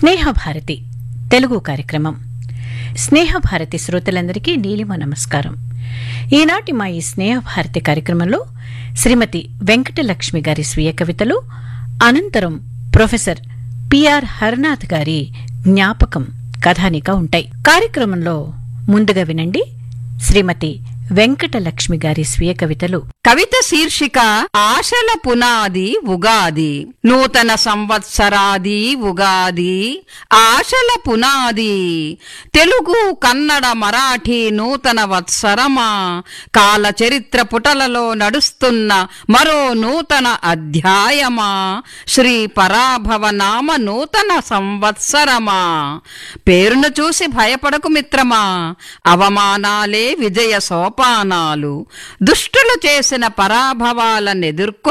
స్నేహభారతి తెలుగు కార్యక్రమం స్నేహభారతి శ్రోతలందరికీ నీలిమ నమస్కారం ఈనాటి మా ఈ స్నేహభారతి కార్యక్రమంలో శ్రీమతి వెంకటలక్ష్మి గారి స్వీయ కవితలు అనంతరం ప్రొఫెసర్ పిఆర్ హరనాథ్ గారి జ్ఞాపకం కథానిక ఉంటాయి కార్యక్రమంలో ముందుగా వినండి శ్రీమతి వెంకటలక్ష్మి గారి స్వీయ కవితలు కవిత శీర్షిక ఆశల పునాది ఉగాది నూతన సంవత్సరాది ఉగాది ఆశల పునాది తెలుగు కన్నడ మరాఠీ నూతన వత్సరమా కాల చరిత్ర పుటలలో నడుస్తున్న మరో నూతన అధ్యాయమా శ్రీ పరాభవ నామ నూతన సంవత్సరమా పేరును చూసి భయపడకు మిత్రమా అవమానాలే విజయ సోపానాలు దుష్టులు చేసిన పరాభవాలనెదుర్కొ